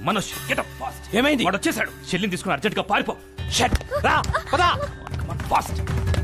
Manoj get up fast ఏమైంది? వాడు వచ్చేసాడు చెల్లిని తీసుకుని అర్జెంట్ గా పారిపో షట్ రా పదా ఫాస్ట్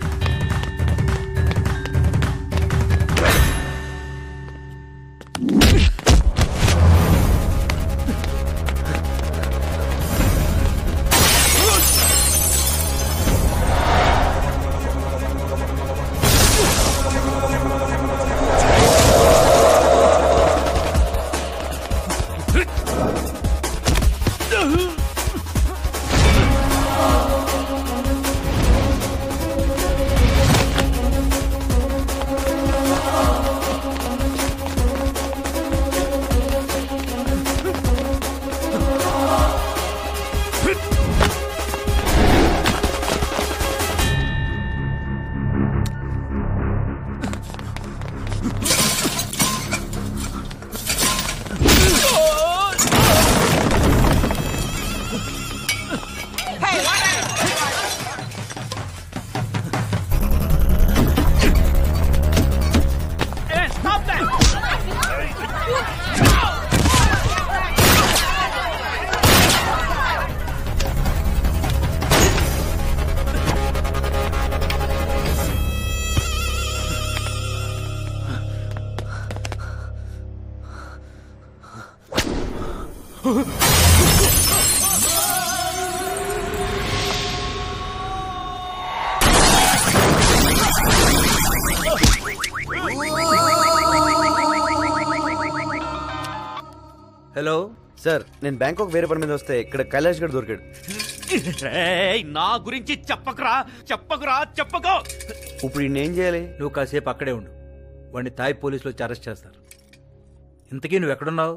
హలో సార్ నేను బ్యాంకాక్ వేరే పని మీద వస్తే ఇక్కడ కైలాష్ గడ్ దొరికాడు ఏయ్, నా గురించి చెప్పకురా చెప్పకురా చెప్పకో ఇప్పుడు ఈయన ఏం చేయాలి నువ్వు కాసేపు అక్కడే ఉండు వాడిని తాయ్ పోలీసులు వచ్చి అరెస్ట్ చేస్తారు ఇంతకీ నువ్వు ఎక్కడున్నావు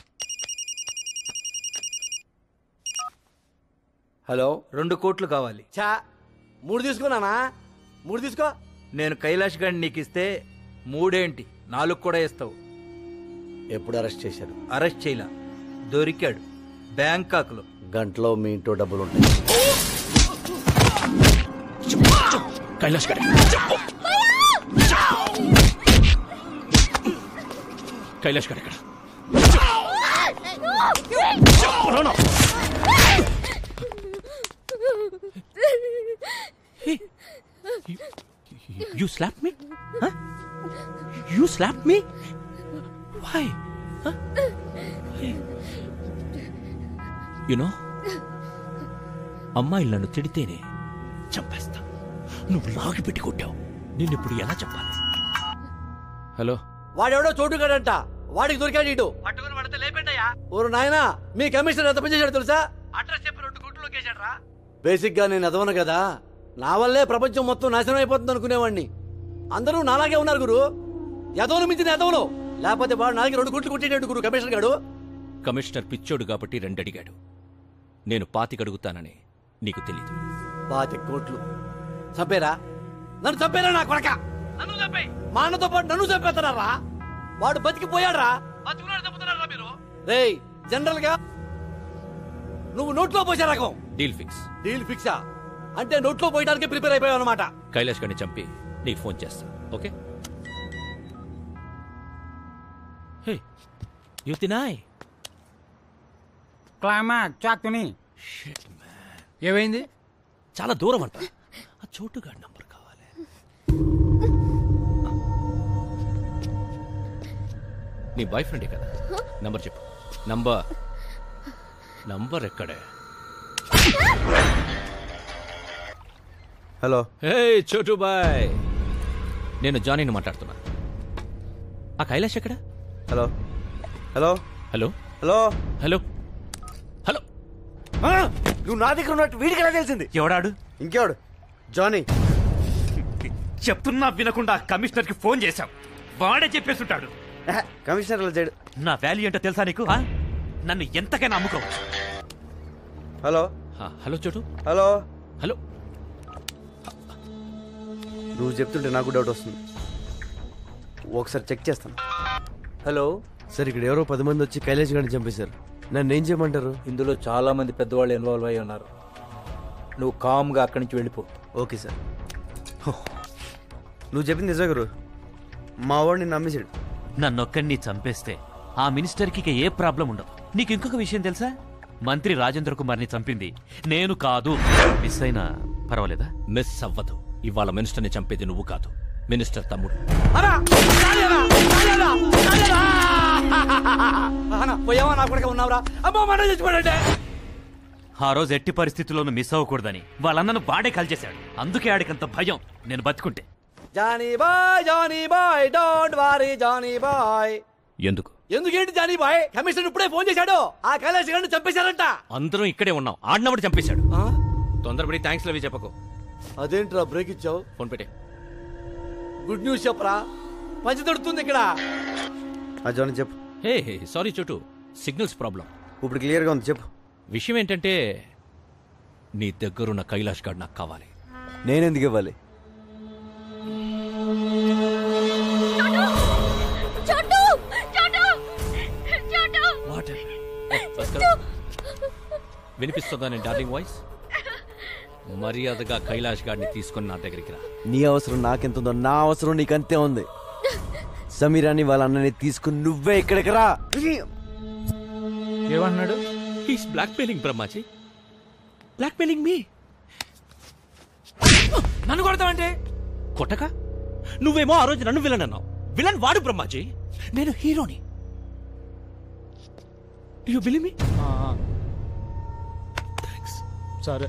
హలో రెండు కోట్లు కావాలి చా మూడు తీసుకున్నానా మూడు తీసుకో నేను కైలాష్ గారిని నీకు ఇస్తే మూడేంటి నాలుగు కూడా ఇస్తావు ఎప్పుడు అరెస్ట్ చేశారు అరెస్ట్ చేయలా దొరికాడు బ్యాంకాక్లో గంటలో మీ ఇంట్లో డబ్బులు ఉంటాయి కైలాష్ గడే చెప్పు కైలాష్ గడ్ ఎక్కడ You slapped me? Huh? You slapped me? Why? Huh? You know, అమ్మాయిలు నన్ను తిడితేనే చంపేస్తా నువ్వు లాగి పెట్టి కొట్టావు నిన్ను ఇప్పుడు ఎలా చెప్పాలి హలో వాడెవడో చోటుగాడంట వాడికి దొరికాడు ఇటు పట్టుకుని పడితే లేపండియా ఓరు నాయనా మీ కమిషనర్ ఎంత పని చేశాడు తెలుసా అడ్రస్ చెప్పి రెండు కోట్లు లొకేషన్ రా బేసిక్ గా నేను ఎదవను కదా నా వల్లే ప్రపంచం మొత్తం నాశనం అయిపోతుంది అనుకునేవాడిని అందరూ నాలాగే ఉన్నారు గురు ఎదవను మించిన ఎదవను లేకపోతే వాడు నాలుగు రెండు గుట్లు కొట్టేటాడు గురు కమిషనర్ గాడు కమిషనర్ పిచ్చోడు కాబట్టి రెండడిగాడు నేను పాతికడుగుతానని నీకు తెలీదు పాతి కోట్లు చంపేరా నన్ను చంపేరా నా కొడక నన్ను చంపే మా అన్నతో పాటు నన్ను చంపేస్తారా వాడు బతికిపోయాడ్రా రేయ్ జనరల్ గా నువ్వు నోట్లో పోసే రకం డీల్ ఫిక్స్ డీల్ ఫిక్సా అంటే నోట్లో పోయడానికి ప్రిపేర్ అయిపోయావు అనమాట కైలాష్ గారిని చంపి నీకు ఫోన్ చేస్తా ఓకే హే యు తినాయ్ క్లైమాక్స్ చాకుని ఏమైంది చాలా దూరం అంట ఆ చోటుగాడి నంబర్ కావాలి నీ బాయ్ ఫ్రెండే కదా నంబర్ చెప్పు నంబర్ నంబర్ ఎక్కడే హలో హే చోటు బాయ్ నేను జానీని మాట్లాడుతున్నా ఆ కైలాష్ ఎక్కడ hello hello hello hello hello hello ఆ, నువ్వు నా దగ్గర ఉన్నట్టు వీడికి ఎలా తెలిసింది ఎవడాడు ఇంకెవడు జానీ చెప్తున్నా వినకుండా కమిషనర్ కి ఫోన్ చేశాం వాడే చెప్పేస్తుంటాడు ఆహా, కమిషనర్ అలా చేయడు నా వాల్యూ ఏంటో తెలుసా నీకు ఆ? నన్ను ఎంతకైనా అమ్ముకోవచ్చు హలో ఆ, హలో చోటు హలో హలో నువ్వు చెప్తుంటే నాకు డౌట్ వస్తుంది ఒకసారి చెక్ చేస్తాను హలో సార్ ఇక్కడ ఎవరో పది మంది వచ్చి కైలాష్ గారిని చంపేశారు నన్ను ఏం చేయమంటారు ఇందులో చాలా మంది పెద్దవాళ్ళు ఇన్వాల్వ్ అయి ఉన్నారు నువ్వు కామ్గా అక్కడి నుంచి వెళ్ళిపో ఓకే సార్ నువ్వు చెప్పింది నిజమే గురు మా వాడిని నమ్మేశాడు నన్నొక్కడిని చంపేస్తే ఆ మినిస్టర్కి ఇక ఏ ప్రాబ్లం ఉండదు నీకు ఇంకొక విషయం తెలుసా మంత్రి రాజేంద్ర కుమార్ని చంపింది నేను కాదు మిస్ అయినా పర్వాలేదా మిస్ అవ్వదు ఇవాళ మినిస్టర్ని చంపేది నువ్వు కాదు మినిస్టర్ తమ్ముడు పోయావా నా కొడుకు ఉన్నావురా అమ్మో మన చచ్చిపోయాడే ఆ రోజు ఎట్టి పరిస్థితుల్లోనూ మిస్ అవ్వకూడదని వాళ్ళన్నను వాడే కాల్చేశాడు అందుకే ఆడికంత భయం నేను బతుకుంటే జానీ బాయ్ జానీ బాయ్ డోంట్ వారీ జానీ బాయ్ ఎందుకు ఎందుకేంటి జానీ బాయ్ కమిషనర్ ఇప్పుడే ఫోన్ చేశాడు ఆ కైలాష్ గారిని చంపేశారంట అందరం ఇక్కడే ఉన్నాం ఆడినప్పుడు చంపేశాడు ఆ? తొందరపడి థ్యాంక్స్ లవి చెప్పకు అదేంట్రా బ్రేక్ ఇచ్చావు ఫోన్ పెట్టే గుడ్ న్యూస్ చెప్పరా మంచి దొరుకుతుంది ఇక్కడ ఆ జానీ చెప్పు hey sorry Chotu signals problem ఇప్పుడు క్లియర్గా ఉంది చెప్పు విషయం ఏంటంటే నీ దగ్గరున్న కైలాష్ గార్డ్ నాకు కావాలి నేనెందుకు ఇవ్వాలి చోటు చోటు చోటు వాట్ వినిపిస్తుందా నేను డార్లింగ్ వాయిస్ మర్యాదగా కైలాష్ గారిని తీసుకొని నా దగ్గరికి రా నీ అవసరం నాకెంతుందో నా అవసరం నీకంతే ఉంది సమీరాని వాళ్ళ అన్నని తీసుకుని నువ్వే ఇక్కడికి రా ఏమంటున్నాడు he's blackmailing Brahmaji blackmailing మీ నన్ను కొడతావంటే కొట్టక నువ్వేమో ఆ రోజు నన్ను విలన్ అన్నావు విలన్ వాడు బ్రహ్మాజీ నేను హీరోని యు బిలీవ్ మీ థ్యాంక్స్ సరే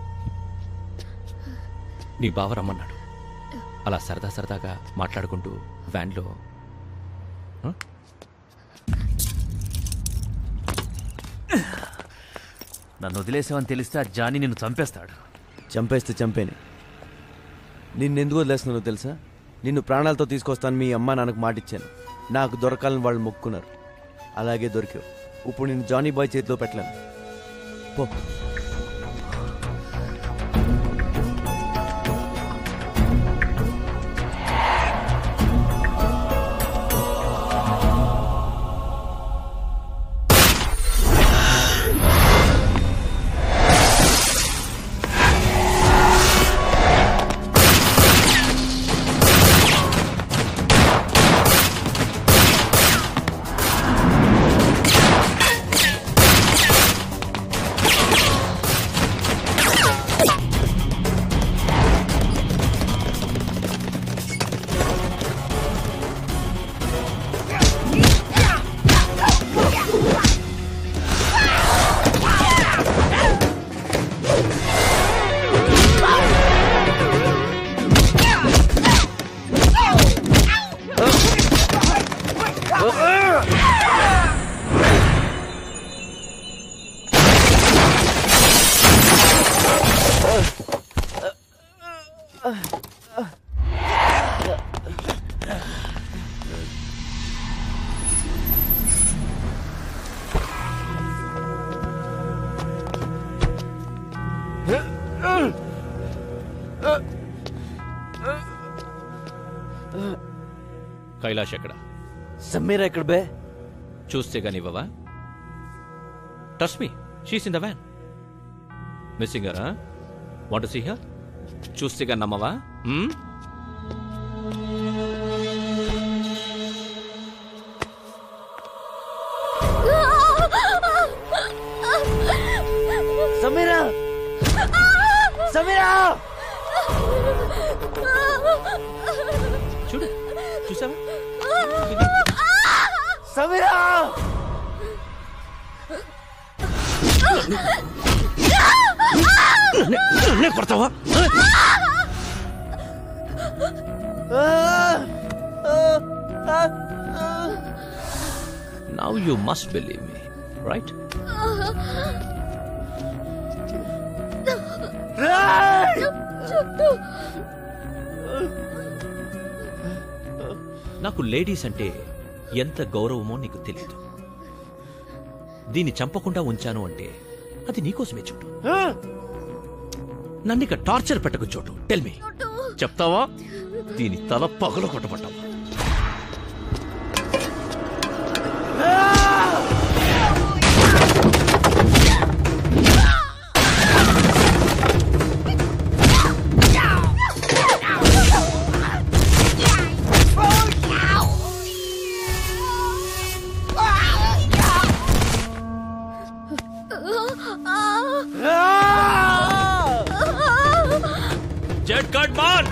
నీ బావ రమ్మన్నాడు అలా సరదా సరదాగా మాట్లాడుకుంటూ వ్యాన్లో హ? నన్ను వదిలేసావని తెలిస్తే ఆ జాని నిన్ను చంపేస్తాడు చంపేస్తే చంపేని నిన్నెందుకు వదిలేస్తున్నానో తెలుసా నిన్ను ప్రాణాలతో తీసుకొస్తాను మీ అమ్మ నాన్నకు మాటిచ్చాను నాకు దొరకాలని వాళ్ళు మొక్కున్నారు అలాగే దొరికావు ఇప్పుడు నేను జానీ బాయ్ చేతిలో పెట్టలేను పో కైలాష్ ఎక్కడ సమీరా ఇక్కడ బే చూస్తే గాని ఇవ్వవా touch me she's in the van missing గారా వాంట్ సీ హర్ చూస్తే గాని నమ్మవా Hmm? సమీరా సమీరా చూడు చూసావా సమీరా నన్నే కొడతావా now you must believe me right నాకు లేడీస్ అంటే ఎంత గౌరవమో నీకు తెలియదు దీన్ని చంపకుండా ఉంచాను అంటే అది నీకోసమే చూడు నన్ను ఇక టార్చర్ పెట్టకు చోటు టెల్ మీ చెప్తావా దీని తల పగల కొట్టబట్టావా రెడ్ కార్డ్ మార్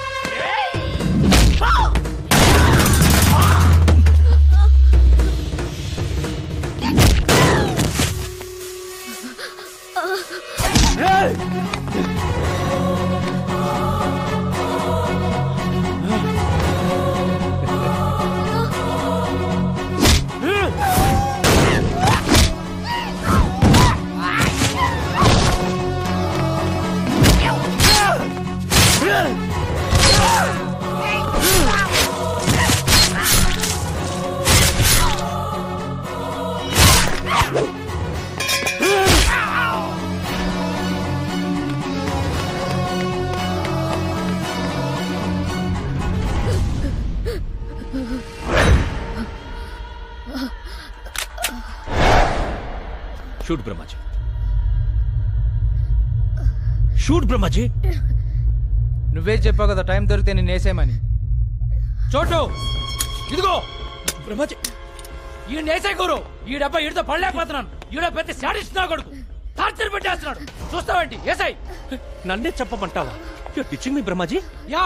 షూట్ బ్రహ్మాజీ షూట్ బ్రహ్మాజీ నువ్వే చెప్పావు కదా టైం దొరికితే నేను వేసేయమని చోటు ఇదిగో బ్రహ్మాజీ ఈ నేసే గురు ఈ డబ్బా ఈడితో పడలేకపోతున్నాను ఈడ పెద్ద శాడిస్ట్ నా కొడుకు టార్చర్ పెట్టేస్తున్నాడు చూస్తావేంటి ఏసై నన్నే చెప్పమంటావా your teaching me Brahmaji yeah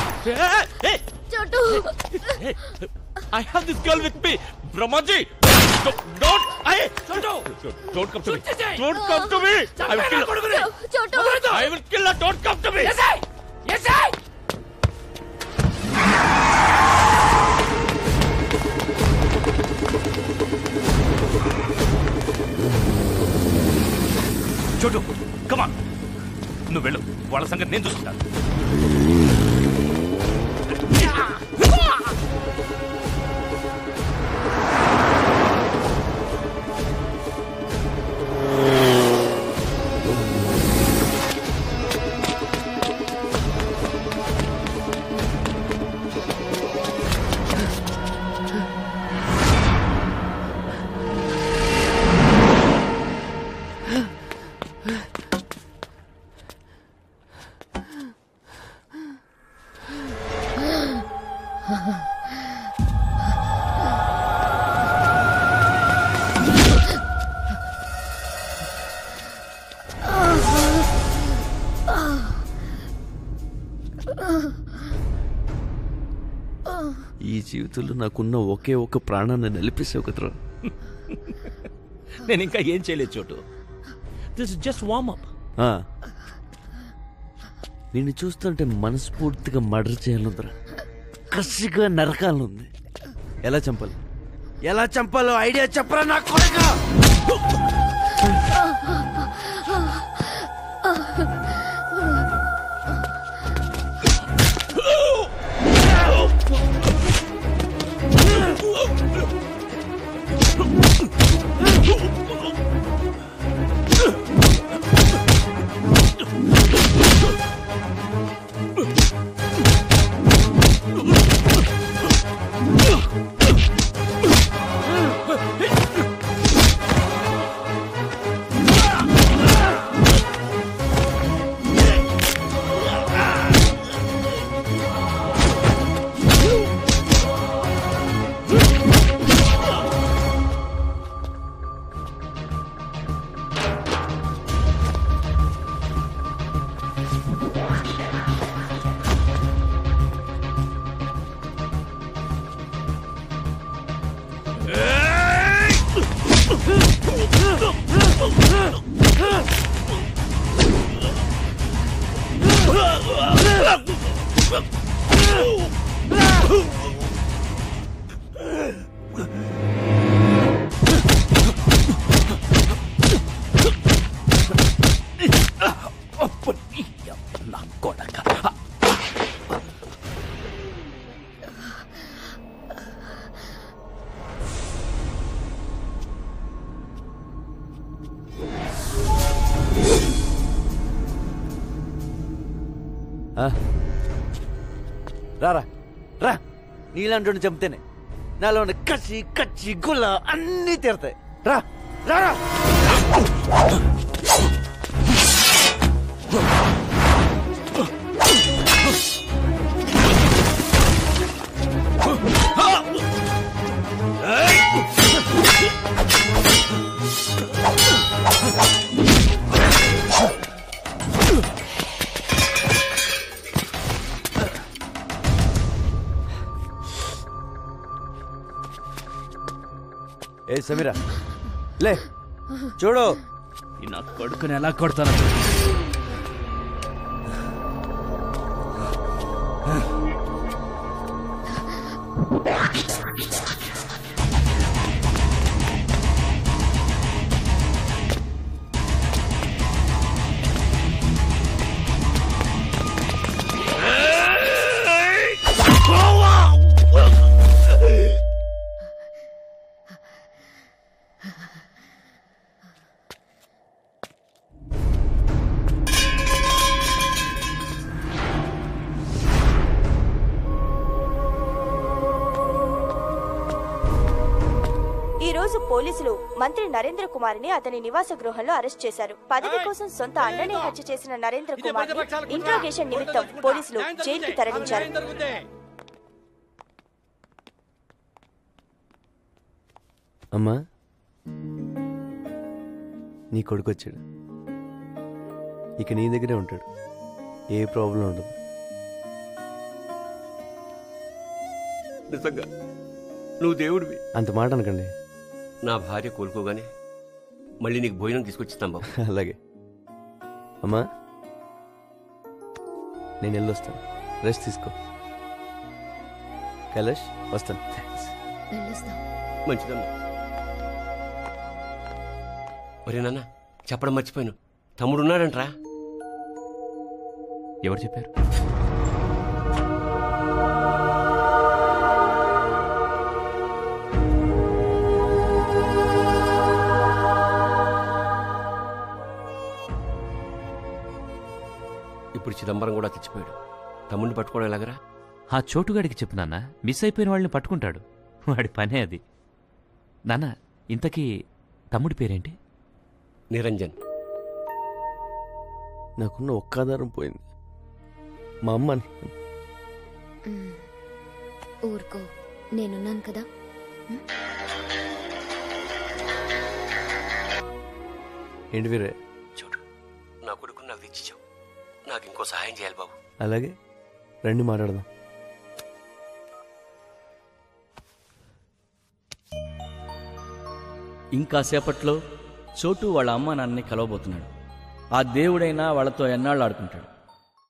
Chotu I have this girl with me Brahmaji don't I Chotu don't come to me Shoot చేసేయ్. Don't come to me I will kill కొడుకుని Chotu I will kill don't come to me ఏసై ఏసై చోటు కమాన్ నువ్వు వెళ్ళు వాళ్ళ సంగతి నేను చూసుకుంటాను ఈ జీవితంలో నాకున్న ఒకే ఒక ప్రాణాన్ని నిలిపేసావు కదరా నేను ఇంకా ఏం చేయలేదు చోటు దిస్ జస్ట్ వార్మ్ అప్ ఆ. నిన్ను చూస్తుంటే మనస్ఫూర్తిగా మర్డర్ చేయాలందరా కసిగా నరకాలనుంది ఎలా చంపాలి ఎలా చంపాలో ఐడియా చెప్పరా నా కొడుకా ఆ? రారా రా నీలాంటి చంపితేనే నాలో ఉన్న కసి కచ్చి గుల్ల అన్నీ తీరతాయి రా రారా ఏ సమీరా లే చూడు ఈ నా కొడుకుని ఎలా కొడతాను ఈ రోజు పోలీసులు మంత్రి నరేంద్ర కుమార్ని అతని నివాస గృహంలో అరెస్ట్ చేశారు పదవి కోసం సొంత అన్ననే హత్య చేసిన నరేంద్ర కుమార్ ఇంట్రాగేషన్ నిమిత్తం పోలీసులు జైలుకి తరలించారు అమ్మా నీ కొడుకు వచ్చాడు ఇక నీ దగ్గరే ఉంటాడు ఏ ప్రాబ్లం ఉండదు నిజంగా నువ్వు దేవుడివి అంత మాట అనకండి నా భార్య కోలుకోగానే మళ్ళీ నీకు భోజనం తీసుకొచ్చిస్తాం బాబు అలాగే అమ్మా నేను వెళ్ళొస్తాను రెస్ట్ తీసుకో కైలాష్ వస్తాను థ్యాంక్స్ మంచిదమ్మా ఒరే నాన్న చెప్పడం మర్చిపోయాను తమ్ముడు ఉన్నాడంట్రా ఎవరు చెప్పారు ఇప్పుడు చిదంబరం కూడా తెచ్చిపోయాడు తమ్ముడిని పట్టుకోవడం ఎలాగరా ఆ చోటుగాడికి చెప్పు నాన్న మిస్ అయిపోయిన వాళ్ళని పట్టుకుంటాడు వాడి పనే అది నాన్న ఇంతకీ తమ్ముడి పేరేంటి నిరంజన్ నాకున్న ఒక్క ఆధారం పోయింది మా అమ్మ ఊరుకో నేనున్నాను కదా ఏంటి వీరే చూడు నా కొడుకుని నాకు తెచ్చిచ్చావు నాకు ఇంకో సహాయం చేయాలి బాబు అలాగే రండి మాట్లాడదాం ఇంకా సేపట్లో చోటు వాళ్ళ అమ్మ నాన్నని కలవబోతున్నాడు ఆ దేవుడైనా వాళ్ళతో ఎన్నాళ్ళు ఆడుకుంటాడు